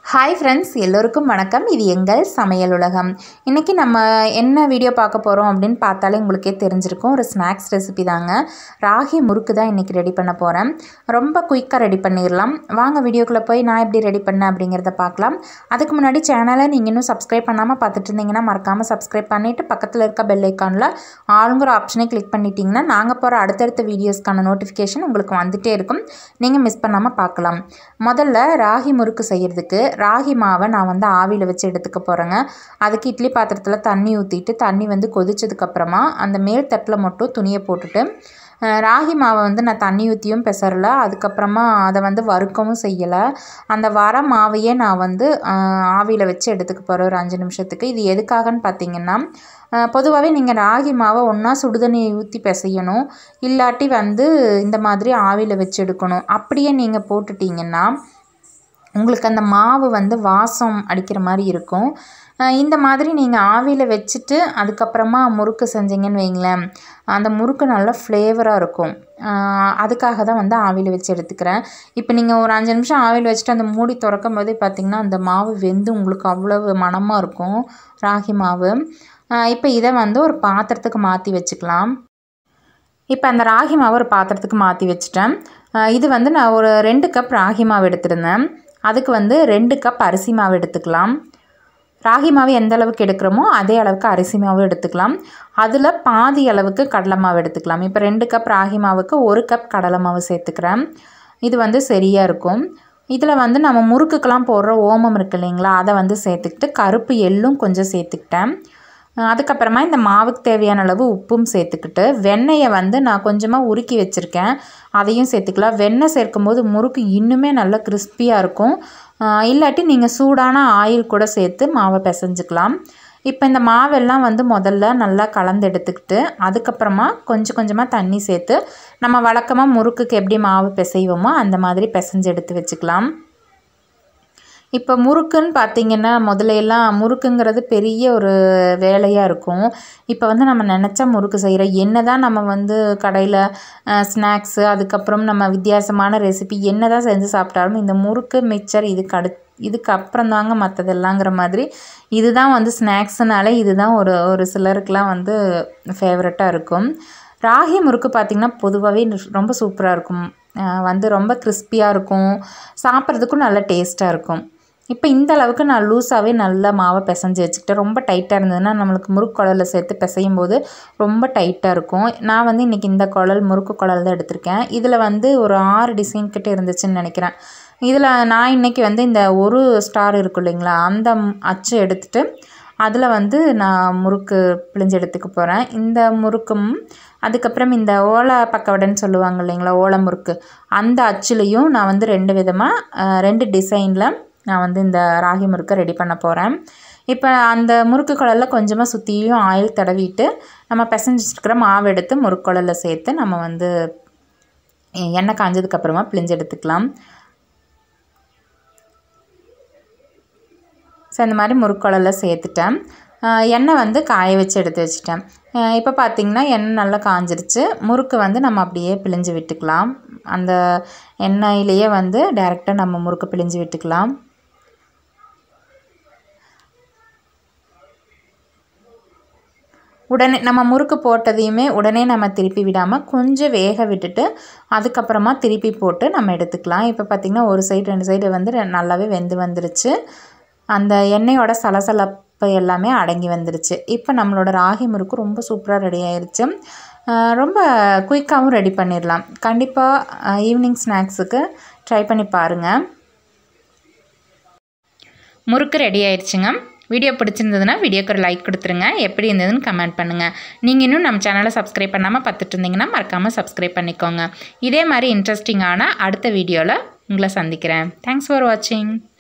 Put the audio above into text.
hi friends எல்லோருக்கும் வணக்கம் இது எங்கள் சமையல் உலகம் இன்றைக்கி நம்ம என்ன வீடியோ பார்க்க போகிறோம் அப்படின்னு பார்த்தாலே உங்களுக்கே தெரிஞ்சிருக்கும் ஒரு ஸ்நாக்ஸ் ரெசிபி தாங்க ராகி முறுக்கு தான் இன்றைக்கி ரெடி பண்ண போகிறேன் ரொம்ப குயிக்காக ரெடி பண்ணிடலாம் வாங்க வீடியோக்குள்ளே போய் நான் எப்படி ரெடி பண்ணேன் அப்படிங்கிறத பார்க்கலாம் அதுக்கு முன்னாடி சேனலை நீங்கள் இன்னும் சப்ஸ்கிரைப் பண்ணாமல் பார்த்துட்டு இருந்தீங்கன்னா மறக்காமல் சப்ஸ்கிரைப் பண்ணிவிட்டு பக்கத்தில் இருக்க பெல் ஐக்கானில் ஆளுங்கிற ஆப்ஷனை கிளிக் பண்ணிட்டீங்கன்னா நாங்கள் போகிற அடுத்தடுத்த வீடியோஸ்க்கான நோட்டிஃபிகேஷன் உங்களுக்கு வந்துகிட்டே இருக்கும் நீங்கள் மிஸ் பண்ணாமல் பார்க்கலாம் முதல்ல ராகி முறுக்கு செய்கிறதுக்கு ராகி மாவை நான் வந்து ஆவியில் வச்சு எடுத்துக்க போகிறேங்க அதுக்கு இட்லி பாத்திரத்தில் தண்ணி ஊற்றிட்டு தண்ணி வந்து கொதிச்சதுக்கப்புறமா அந்த மேல் தட்டில் மட்டும் துணியை போட்டுட்டு அஹ், ராகி மாவை வந்து நான் தண்ணி ஊற்றியும் பெசரல அதுக்கப்புறமா அதை வந்து வறுக்கவும் செய்யலை அந்த வர மாவையே நான் வந்து ஆவியில் வச்சு எடுத்துக்க போகிறேன் ஒரு அஞ்சு நிமிஷத்துக்கு இது எதுக்காகன்னு பார்த்தீங்கன்னா பொதுவாகவே நீங்கள் ராகி மாவை ஒன்றா சுடுதண்ணி ஊற்றி பிசையணும் இல்லாட்டி வந்து இந்த மாதிரி ஆவியில் வச்சு எடுக்கணும் அப்படியே நீங்கள் போட்டுட்டீங்கன்னா உங்களுக்கு அந்த மாவு வந்து வாசம் அடிக்கிற மாதிரி இருக்கும் அஹ் இந்த மாதிரி நீங்கள் ஆவியில் வச்சுட்டு அதுக்கப்புறமா முறுக்கு செஞ்சீங்கன்னு வைங்களேன் அந்த முறுக்கு நல்லா ஃப்ளேவராக இருக்கும் அஹ் அதுக்காக தான் வந்து ஆவியில் வச்சு எடுத்துக்கிறேன் இப்போ நீங்கள் ஒரு அஞ்சு நிமிஷம் ஆவியில் வச்சுட்டு அந்த மூடி திறக்கும் போதே பார்த்தீங்கன்னா அந்த மாவு வெந்து உங்களுக்கு அவ்வளவு மணமாக இருக்கும் ராகி மாவு அஹ் இப்போ இதை வந்து ஒரு பாத்திரத்துக்கு மாற்றி வச்சுக்கலாம் இப்போ அந்த ராகி மாவு ஒரு பாத்திரத்துக்கு மாற்றி வச்சுட்டேன் அஹ் இது வந்து நான் ஒரு ரெண்டு கப் ராகி மாவு எடுத்திருந்தேன் அதுக்கு வந்து ரெண்டு கப் அரிசி மாவு எடுத்துக்கலாம் ராகி மாவு எந்த அளவுக்கு எடுக்கிறோமோ அதே அளவுக்கு அரிசி மாவு எடுத்துக்கலாம் அதில் பாதி அளவுக்கு கடலை மாவு எடுத்துக்கலாம் இப்போ ரெண்டு கப் ராகி மாவுக்கு ஒரு கப் கடலை மாவு சேர்த்துக்கிறேன் இது வந்து சரியாக இருக்கும் இதில் வந்து நம்ம முறுக்குக்கெல்லாம் போடுற ஓமம் இருக்கு இல்லைங்களா அதை வந்து சேர்த்துக்கிட்டு கருப்பு எள்ளும் கொஞ்சம் சேர்த்துக்கிட்டேன் அஹ் அதுக்கப்புறமா இந்த மாவுக்கு தேவையான அளவு உப்பும் சேர்த்துக்கிட்டு வெண்ணெயை வந்து நான் கொஞ்சமாக உருக்கி வச்சுருக்கேன் அதையும் சேர்த்துக்கலாம் வெண்ணெய் சேர்க்கும்போது முறுக்கு இன்னுமே நல்லா கிறிஸ்பியாக இருக்கும் அஹ் இல்லாட்டி நீங்கள் சூடான ஆயில் கூட சேர்த்து மாவை பிசைஞ்சுக்கலாம் இப்போ இந்த மாவெல்லாம் வந்து முதல்ல நல்லா கலந்து எடுத்துக்கிட்டு அதுக்கப்புறமா கொஞ்சம் கொஞ்சமாக தண்ணி சேர்த்து நம்ம வழக்கமாக முறுக்குக்கு எப்படி மாவு பிசைவோமோ அந்த மாதிரி பிசைஞ்சு எடுத்து வச்சுக்கலாம் இப்போ முறுக்குன்னு பார்த்தீங்கன்னா முதல்ல எல்லாம் முறுக்குங்கிறது பெரிய ஒரு வேலையாக இருக்கும் இப்போ வந்து நம்ம நினச்சா முறுக்கு செய்கிறோம் என்ன தான் நம்ம வந்து கடையில் ஸ்நாக்ஸு அதுக்கப்புறம் நம்ம வித்தியாசமான ரெசிபி என்ன தான் செஞ்சு சாப்பிட்டாலும் இந்த முறுக்கு மிக்சர் இதுக்கு அடு இதுக்கு அப்புறம் தாங்க மற்றதெல்லாங்கிற மாதிரி இதுதான் வந்து ஸ்நாக்ஸ்னாலே இதுதான் ஒரு ஒரு சிலருக்குலாம் வந்து ஃபேவரட்டாக இருக்கும் ராகி முறுக்கு பார்த்திங்கன்னா பொதுவாகவே ரொம்ப சூப்பராக இருக்கும் அஹ் வந்து ரொம்ப கிறிஸ்பியாக இருக்கும் சாப்பிட்றதுக்கும் நல்ல டேஸ்ட்டாக இருக்கும் இப்போ இந்த அளவுக்கு நான் லூஸாகவே நல்லா மாவை பிசைஞ்சு வச்சுக்கிட்டேன் ரொம்ப டைட்டாக இருந்ததுன்னா நம்மளுக்கு முறுக்கு குழலில் சேர்த்து பிசையும் போது ரொம்ப டைட்டாக இருக்கும் நான் வந்து இன்றைக்கி இந்த குழல் முறுக்கு குழல் தான் எடுத்திருக்கேன் இதில் வந்து ஒரு ஆறு டிசைன் கிட்ட இருந்துச்சுன்னு நினைக்கிறேன் இதில் நான் இன்றைக்கி வந்து இந்த ஒரு ஸ்டார் இருக்கும் இல்லைங்களா அந்த ம்- அச்சு எடுத்துட்டு அதில் வந்து நான் முறுக்கு பிழிஞ்சு எடுத்துக்க போகிறேன் இந்த முறுக்கும் அதுக்கப்புறம் இந்த ஓலை பக்கவடைன்னு சொல்லுவாங்க இல்லைங்களா ஓலை முறுக்கு அந்த அச்சுலேயும் நான் வந்து ரெண்டு விதமாக ரெண்டு டிசைனில் நான் வந்து இந்த ராகி முறுக்கை ரெடி பண்ண போகிறேன் இப்போ அந்த முறுக்கு குழலில் கொஞ்சமாக சுற்றியும் ஆயில் தடவிட்டு நம்ம பிசைஞ்சு வச்சிருக்கிற மாவு எடுத்து முறுக்கு குழலில் சேர்த்து நம்ம வந்து எண்ணெய் காஞ்சதுக்கப்புறமா பிழிஞ்சு எடுத்துக்கலாம் ஸோ இந்த மாதிரி முறுக்குழலில் சேர்த்துட்டேன் ஆஹ் எண்ணெய் வந்து காய வச்சு எடுத்து வச்சுட்டேன் ஆஹ் இப்போ பார்த்திங்கன்னா எண்ணெய் நல்லா காஞ்சிருச்சு முறுக்கு வந்து நம்ம அப்படியே பிழிஞ்சு விட்டுக்கலாம் அந்த எண்ணெயிலேயே வந்து டைரெக்டாக நம்ம முறுக்கு பிழிஞ்சு விட்டுக்கலாம் உடனே நம்ம முறுக்கு போட்டதையுமே உடனே நம்ம திருப்பி விடாமல் கொஞ்சம் வேக விட்டுட்டு அதுக்கப்புறமா திருப்பி போட்டு நம்ம எடுத்துக்கலாம் இப்போ பார்த்திங்கன்னா ஒரு சைடு ரெண்டு சைடு வந்து ரெ- நல்லாவே வெந்து வந்துருச்சு அந்த எண்ணெயோட சலசலப்பு எல்லாமே அடங்கி வந்துருச்சு இப்போ நம்மளோட ராகி முறுக்கு ரொம்ப சூப்பராக ரெடி ஆயிருச்சு ஆஹ் ரொம்ப குயிக்காகவும் ரெடி பண்ணிடலாம் கண்டிப்பாக ஈவினிங் ஸ்நாக்ஸுக்கு ட்ரை பண்ணி பாருங்கள் முறுக்கு ரெடி ஆயிடுச்சுங்க வீடியோ பிடிச்சிருந்ததுன்னா வீடியோக்கு ஒரு லைக் கொடுத்துருங்க எப்படி இருந்ததுன்னு கமெண்ட் பண்ணுங்கள் நீங்கள் இன்னும் நம்ம சேனலை சப்ஸ்கிரைப் பண்ணாமல் பார்த்துட்டு இருந்தீங்கன்னா மறக்காமல் சப்ஸ்கிரைப் பண்ணிக்கோங்க இதே மாதிரி இன்ட்ரெஸ்டிங்கான அடுத்த வீடியோவில் உங்களை சந்திக்கிறேன் தேங்க்ஸ் ஃபார் வாட்சிங்